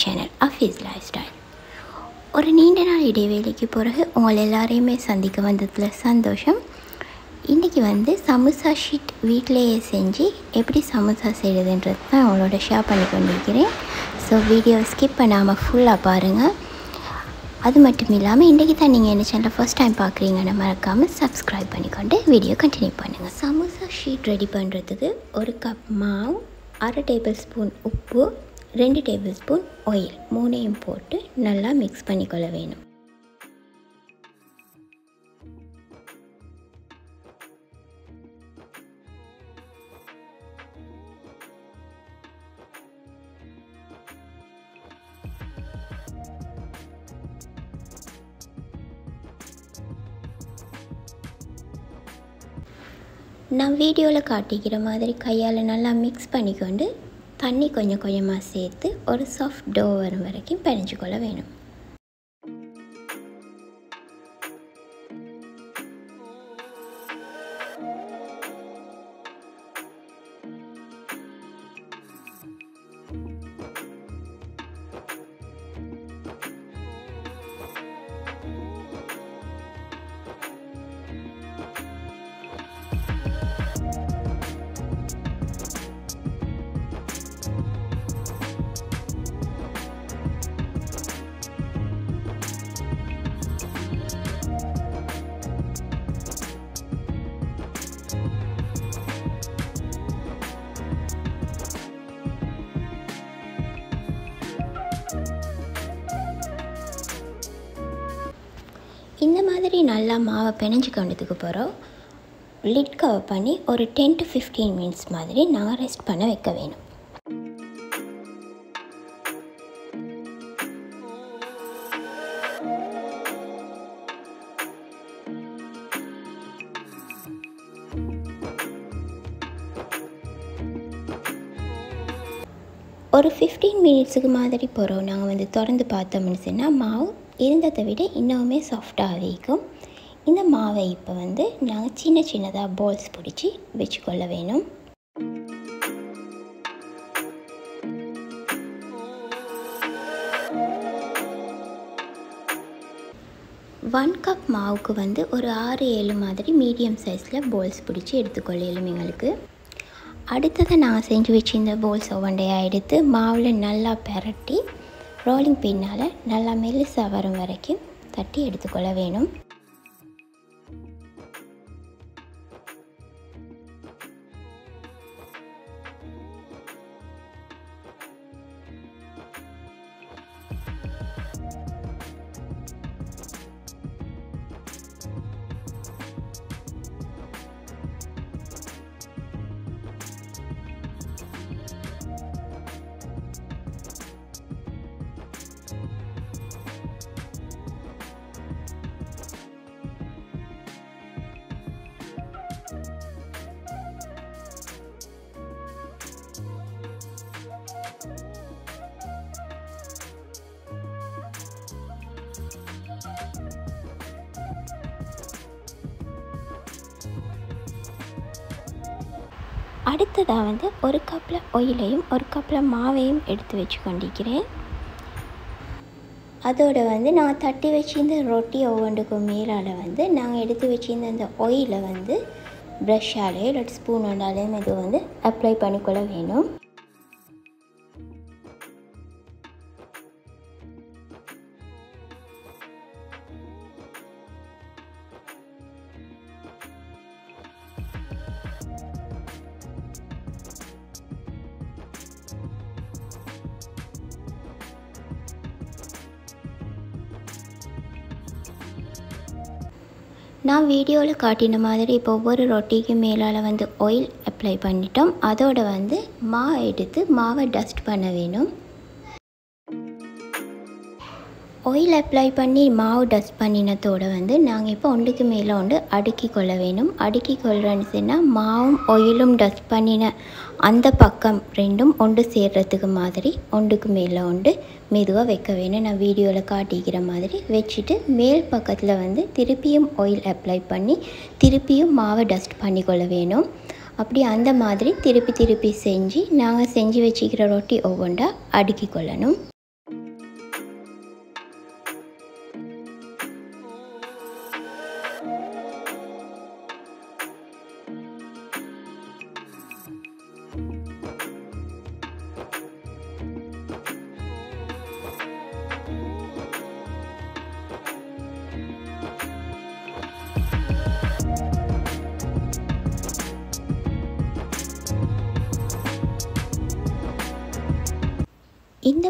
channel அஃபீஸ் life style ஒரு நீண்ட நாள் இடைவேளைக்கு பிறகு உங்களை எல்லாரையுமே சந்திக்க வந்ததில் சந்தோஷம் இன்றைக்கி வந்து சமோசா ஷீட் வீட்டிலேயே செஞ்சு எப்படி சமோசா செய்கிறதுன்றது தான் உங்களோட ஷேர் பண்ணி கொண்டிருக்கிறேன் ஸோ வீடியோ ஸ்கிப் பண்ணாமல் ஃபுல்லாக பாருங்கள் அது மட்டும் இல்லாமல் இன்றைக்கி தான் நீங்கள் என்ன சேனலை ஃபஸ்ட் டைம் பார்க்குறீங்கன்னு மறக்காமல் சப்ஸ்கிரைப் பண்ணிக்கொண்டு வீடியோ கண்டினியூ பண்ணுங்கள் சமோசா ஷீட் ரெடி பண்ணுறதுக்கு ஒரு கப் மாவு அரை டேபிள் ஸ்பூன் உப்பு ரெண்டு டேபிள் ஸ்பூன் ஆயில் மூணையும் போட்டு நல்லா மிக்ஸ் பண்ணிக்கொள்ள வேணும் நான் வீடியோவில் காட்டிக்கிற மாதிரி கையால் நல்லா மிக்ஸ் பண்ணிக்கொண்டு தண்ணி கொஞ்சம் கொஞ்சமாக சேர்த்து ஒரு சாஃப்ட் டோ வரும் வரைக்கும் பிணைஞ்சு கொள்ள வேணும் இந்த மாதிரி நல்லா மாவை பிணைஞ்சு கொண்டதுக்கு பிறகு லிட் கவர் பண்ணி ஒரு டென் டு ஃபிஃப்டீன் மினிட்ஸ் மாதிரி நான் ரெஸ்ட் பண்ண வைக்க வேணும் ஒரு ஃபிஃப்டீன் மினிட்ஸுக்கு மாதிரி போகிறோம் நாங்கள் வந்து திறந்து பார்த்தோம்னு சொன்னால் மாவு இருந்ததை விட இன்னுமே சாஃப்டாக வைக்கும் இந்த மாவை இப்போ வந்து நாங்கள் சின்ன சின்னதாக பால்ஸ் பிடிச்சி வச்சுக்கொள்ள வேணும் ஒன் கப் மாவுக்கு வந்து ஒரு ஆறு ஏழு மாதிரி மீடியம் சைஸில் பால்ஸ் பிடிச்சி எடுத்துக்கொள்ளலும் எங்களுக்கு அடுத்ததை நான் செஞ்சு வச்சிருந்த போல்ஸ் ஒவ்வொன்றையாக எடுத்து மாவில் நல்லா பெரட்டி ரோலிங் பின்னால் நல்லா மெல்லிசாக வரும் வரைக்கும் தட்டி எடுத்துக்கொள்ள வேணும் அடுத்ததாக வந்து ஒரு கப்பில் ஒயிலையும் ஒரு கப்பில் மாவையும் எடுத்து வச்சு கொண்டிருக்கிறேன் அதோடு வந்து நான் தட்டி வச்சிருந்த ரொட்டி ஒவ்வொன்றுக்கும் மேலால் வந்து நாங்கள் எடுத்து வச்சிருந்த அந்த ஒயிலை வந்து ப்ரஷ்ஷாலே இல்லாட்டி ஸ்பூன் ஒன்றாலேயும் இது வந்து அப்ளை பண்ணிக்கொள்ள வேணும் நான் வீடியோவில் காட்டின மாதிரி இப்போ ஒவ்வொரு ரொட்டிக்கு மேலால் வந்து ஆயில் அப்ளை பண்ணிட்டோம் அதோட வந்து மா எடுத்து மாவை டஸ்ட் பண்ண வேணும் ஆயில் அப்ளை பண்ணி மாவு டஸ்ட் பண்ணினதோடு வந்து நாங்கள் இப்போ ஒன்றுக்கு மேலே ஒன்று அடுக்கி கொள்ள வேணும் அடுக்கி கொள்றேன்னு சொன்னால் மாவும் ஆயிலும் டஸ்ட் பண்ணின அந்த பக்கம் ரெண்டும் ஒன்று சேர்றதுக்கு மாதிரி ஒன்றுக்கு மேலே ஒன்று மெதுவாக வைக்க வேணும் நான் வீடியோவில் காட்டிக்கிற மாதிரி வச்சுட்டு மேல் பக்கத்தில் வந்து திருப்பியும் ஆயில் அப்ளை பண்ணி திருப்பியும் மாவை டஸ்ட் பண்ணிக்கொள்ள வேணும் அப்படி அந்த மாதிரி திருப்பி திருப்பி செஞ்சு நாங்கள் செஞ்சு வச்சுக்கிற ரொட்டி ஒவ்வொன்றா அடுக்கி கொள்ளணும்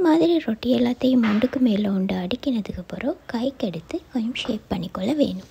மாதிரி ரொட்டி எல்லாத்தையும் மண்டுக்கு மேலே உண்டு அடிக்கினதுக்கு பிறகு கைக்கு எடுத்து கொஞ்சம் ஷேப் பண்ணிக்கொள்ள வேணும்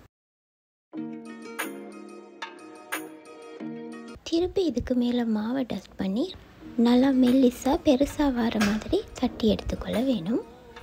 திருப்பி இதுக்கு மேலே மாவை டஸ்ட் பண்ணி நல்லா மெல்லிஸாக பெருசாக வர மாதிரி தட்டி எடுத்துக்கொள்ள வேணும்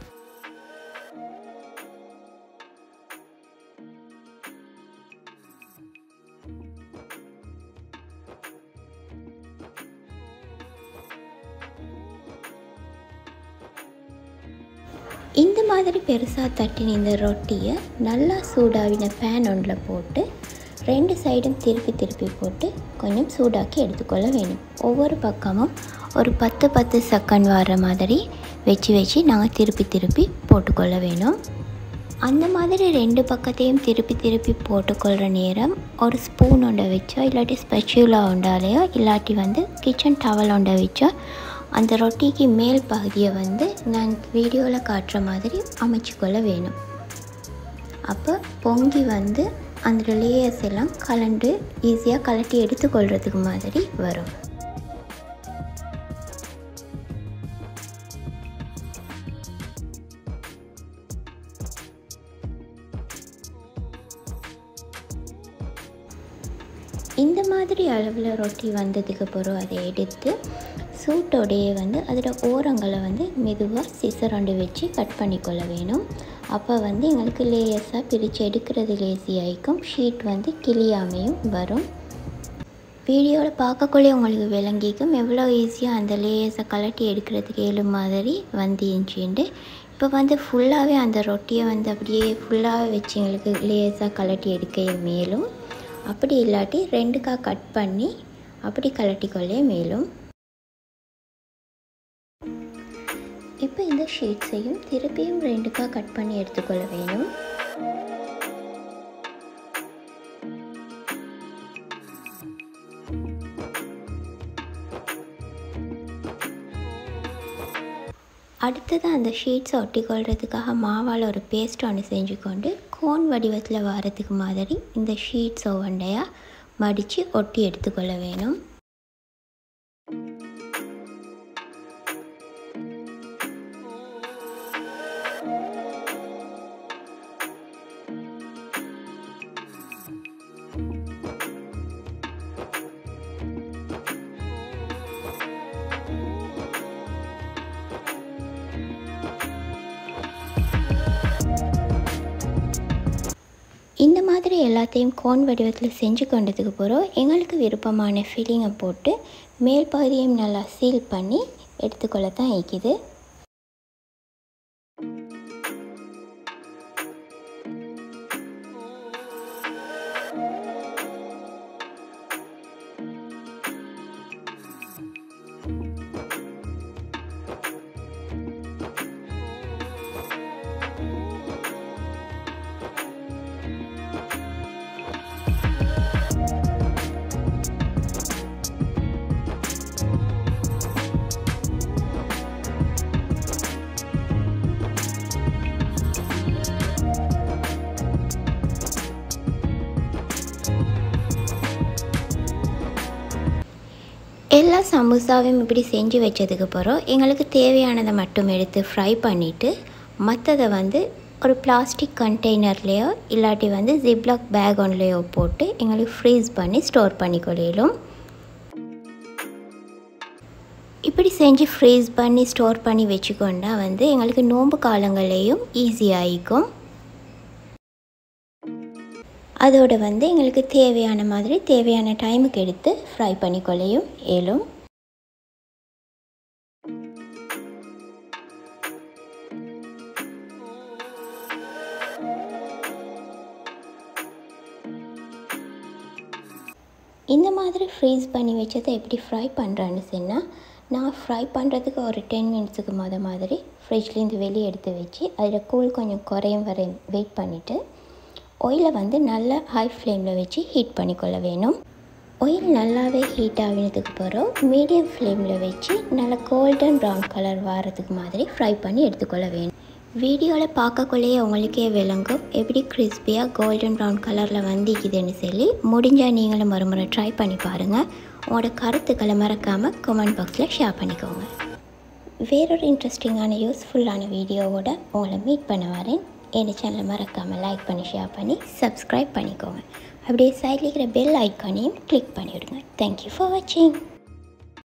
இந்த மாதிரி பெருசாக தட்டின இந்த ரொட்டியை நல்லா சூடாவின பேன் ஒன்றில் போட்டு ரெண்டு சைடும் திருப்பி திருப்பி போட்டு கொஞ்சம் சூடாக்கி எடுத்துக்கொள்ள வேணும் ஒவ்வொரு பக்கமும் ஒரு பத்து பத்து செகண்ட் வர மாதிரி வச்சு வச்சு நாங்கள் திருப்பி திருப்பி போட்டுக்கொள்ள வேணும் அந்த மாதிரி ரெண்டு பக்கத்தையும் திருப்பி திருப்பி போட்டுக்கொள்கிற நேரம் ஒரு ஸ்பூன் ஒன்றை வச்சோ இல்லாட்டி ஸ்பெச்சுலா உண்டாலையோ இல்லாட்டி வந்து கிச்சன் டவல் ஒன்றை வச்சோ அந்த ரொட்டிக்கு மேல் பகுதியை வந்து நான் வீடியோவில் காட்டுற மாதிரி அமைச்சுக்கொள்ள வேணும் அப்போ பொங்கி வந்து அந்த லேயர்ஸ் எல்லாம் கலண்டு ஈஸியாக கலட்டி எடுத்துக்கொள்கிறதுக்கு மாதிரி வரும் இந்த மாதிரி அளவில் ரொட்டி வந்ததுக்கு பிறகு அதை எடுத்து சூட்டோடையே வந்து அதோட ஓரங்களை வந்து மெதுவாக சிசரண்டு வச்சு கட் பண்ணிக்கொள்ள வேணும் அப்போ வந்து எங்களுக்கு லேயர்ஸாக பிரித்து எடுக்கிறது லேசி ஆகிக்கும் ஷீட் வந்து கிளியாமையும் வரும் வீடியோவில் பார்க்கக்குள்ளே உங்களுக்கு விளங்கிக்கும் எவ்வளோ ஈஸியாக அந்த லேயர்ஸை கலட்டி எடுக்கிறதுக்கு ஏழு மாதிரி வந்துச்சுண்டு இப்போ வந்து ஃபுல்லாகவே அந்த ரொட்டியை வந்து அப்படியே ஃபுல்லாகவே வச்சு எங்களுக்கு லேயர்ஸாக கலட்டி எடுக்க மேலும் அப்படி இல்லாட்டி ரெண்டுக்காக கட் பண்ணி அப்படி கலட்டிக்கொள்ளே மேலும் இப்போ இந்த ஷீட்ஸையும் திருப்பியும் ரெண்டுக்காக கட் பண்ணி எடுத்துக்கொள்ள வேணும் அடுத்தது அந்த ஷீட்ஸை ஒட்டிக்கொள்கிறதுக்காக மாவால் ஒரு பேஸ்ட் ஒன்று செஞ்சு கொண்டு கோன் வடிவத்தில் வரதுக்கு மாதிரி இந்த ஷீட்ஸ் ஒவ்வொன்றையாக மடித்து ஒட்டி எடுத்துக்கொள்ள வேணும் இந்த மாதிரி எல்லாத்தையும் கோன் வடிவத்தில் செஞ்சு கொண்டதுக்கு பிறகு எங்களுக்கு விருப்பமான ஃபில்லிங்கை போட்டு மேல் பகுதியையும் நல்லா சீல் பண்ணி எடுத்துக்கொள்ள தான் இருக்குது எல்லா சமோசாவையும் இப்படி செஞ்சு வச்சதுக்கு அப்புறம் எங்களுக்கு தேவையானதை மட்டும் எடுத்து ஃப்ரை பண்ணிவிட்டு மற்றதை வந்து ஒரு பிளாஸ்டிக் கண்டெய்னர்லேயோ இல்லாட்டி வந்து ஜிப்லாக் பேக் ஒன்லேயோ போட்டு எங்களுக்கு ஃப்ரீஸ் பண்ணி ஸ்டோர் பண்ணிக்கொள்ளும் இப்படி செஞ்சு ஃப்ரீஸ் பண்ணி ஸ்டோர் பண்ணி வச்சுக்கொண்டா வந்து எங்களுக்கு நோன்பு காலங்கள்லேயும் ஈஸியாகிக்கும் அதோட வந்து எங்களுக்கு தேவையான மாதிரி தேவையான டைமுக்கு எடுத்து ஃப்ரை பண்ணிக்கொள்ளையும் ஏலும் இந்த மாதிரி ஃப்ரீஸ் பண்ணி வச்சதை எப்படி ஃப்ரை பண்ணுறேன்னு சொன்னால் நான் ஃப்ரை பண்ணுறதுக்கு ஒரு டென் மினிட்ஸுக்கு முத மாதிரி ஃப்ரிட்ஜ்லேருந்து வெளியே எடுத்து வச்சு அதில் கூழ் கொஞ்சம் குறையும் வரை வெயிட் பண்ணிவிட்டு ஆயிலை வந்து நல்லா ஹை ஃப்ளேமில் வச்சு ஹீட் பண்ணிக்கொள்ள வேணும் ஆயில் நல்லாவே ஹீட் ஆகினதுக்கு பிறகு மீடியம் ஃப்ளேமில் வச்சு நல்லா கோல்டன் ப்ரௌன் கலர் வாரத்துக்கு மாதிரி ஃப்ரை பண்ணி எடுத்துக்கொள்ள வேணும் வீடியோவில் பார்க்கக்குள்ளேயே உங்களுக்கே விளங்கும் எப்படி கிறிஸ்பியாக கோல்டன் ப்ரௌன் கலரில் வந்திக்குதுன்னு சொல்லி முடிஞ்சால் நீங்களும் மறுமுறை ட்ரை பண்ணி பாருங்கள் உங்களோட கருத்துக்களை மறக்காமல் கமெண்ட் பாக்ஸில் ஷேர் பண்ணிக்கோங்க வேறொரு இன்ட்ரெஸ்டிங்கான யூஸ்ஃபுல்லான வீடியோவோட உங்களை மீட் பண்ண வரேன் என் சேனலை மறக்காமல் லைக் பண்ணி ஷேர் பண்ணி சப்ஸ்கிரைப் பண்ணிக்கோங்க அப்படியே சைடில் இருக்கிற பெல் ஐக்கானையும் கிளிக் பண்ணிவிடுங்க தேங்க்யூ ஃபார் வாட்சிங்